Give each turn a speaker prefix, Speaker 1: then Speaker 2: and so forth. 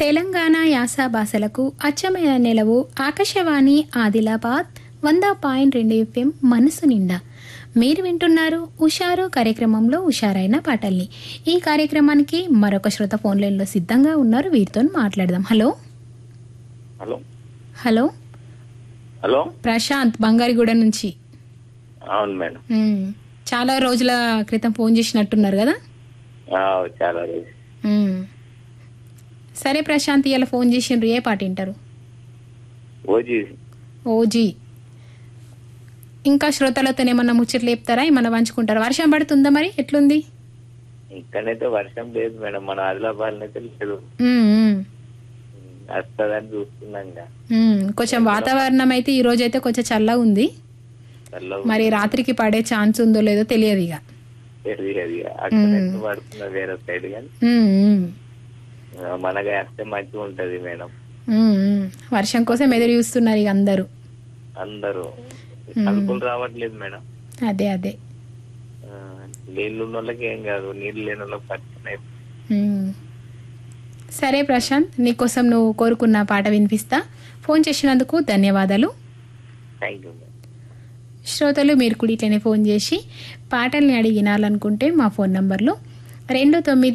Speaker 1: తెలంగాణ యాస భాషలకు అచ్చమైన నెలవు ఆకాశవాణి ఆదిలాబాద్ వంద పాయింట్ రెండు ఎఫ్ఎం మనసు నిండా మీరు వింటున్నారు ఉషారు కార్యక్రమంలో ఉషారైన పాటల్ని ఈ కార్యక్రమానికి మరొక శ్రోత ఫోన్ లైన్లో సిద్ధంగా ఉన్నారు వీరితో మాట్లాడదాం hello
Speaker 2: hello
Speaker 1: hello
Speaker 2: hello
Speaker 1: Prashanth Bangariguda నుంచి
Speaker 2: అవును మేడం
Speaker 1: మ్మ్. చాలా రోజుల క్రితం ఫోన్ చేసినట్టున్నారు కదా
Speaker 2: ఆ, చాలా రోజు
Speaker 1: మ్మ్. సరే ప్రశాంత్ ఇలా ఫోన్ చేసిండ్రు ఏ పాట వింటారు
Speaker 2: ఓజీ
Speaker 1: ఓజీ ఇంకా శ్రోతలతో ఏమన్నా ముచ్చట్లు లేపుతారా ఏమన్నా పంచుకుంటారా వర్షం పడుతుందా మరి ఎట్లుంది
Speaker 2: ఇక్కడైతే వర్షం లేదు మేడం మన ఆదిలాబాద్ అయితే లేదు
Speaker 1: మ్మ్, మ్మ్.
Speaker 2: వస్తుందని చూస్తున్నాం ఇంకా.
Speaker 1: మ్మ్. కొంచెం వాతావరణం అయితే ఈ రోజు అయితే కొంచెం చల్లగా ఉంది
Speaker 2: చల్లగా
Speaker 1: మరి రాత్రికి పడే ఛాన్స్ ఉందో లేదో తెలియదు ఇక
Speaker 2: ఉంది అది అక్కడ ఎంత పడుతున్నది వేరే సైడ్ కానీ
Speaker 1: మ్మ్, మ్మ్.
Speaker 2: ఆ, మనగా వస్తే మంచిగా ఉంటది మేడం
Speaker 1: మ్మ్, మ్మ్. వర్షం కోసం ఎదురు చూస్తున్నారు ఇక అందరూ
Speaker 2: అందరూ కలుపులు రావట్లేదు మేడం
Speaker 1: అదే అదే
Speaker 2: ఆ, నీళ్ళు ఉన్న వాళ్ళకి ఏం కాదు నీళ్ళు లేని వాళ్ళకి పడుతున్నాయి
Speaker 1: మ్మ్. సరే ప్రశాంత్ నీకోసం నువ్వు కోరుకున్న పాట వినిపిస్తా ఫోన్ చేసినందుకు ధన్యవాదాలు
Speaker 2: థ్యాంక్ యూ మేడం
Speaker 1: శ్రోతలు మీరు కూడా ఇట్లనే ఫోన్ చేసి పాటల్ని అడిగి వినాలనుకుంటే మా ఫోన్ నంబర్లు రెండు తొమ్మిది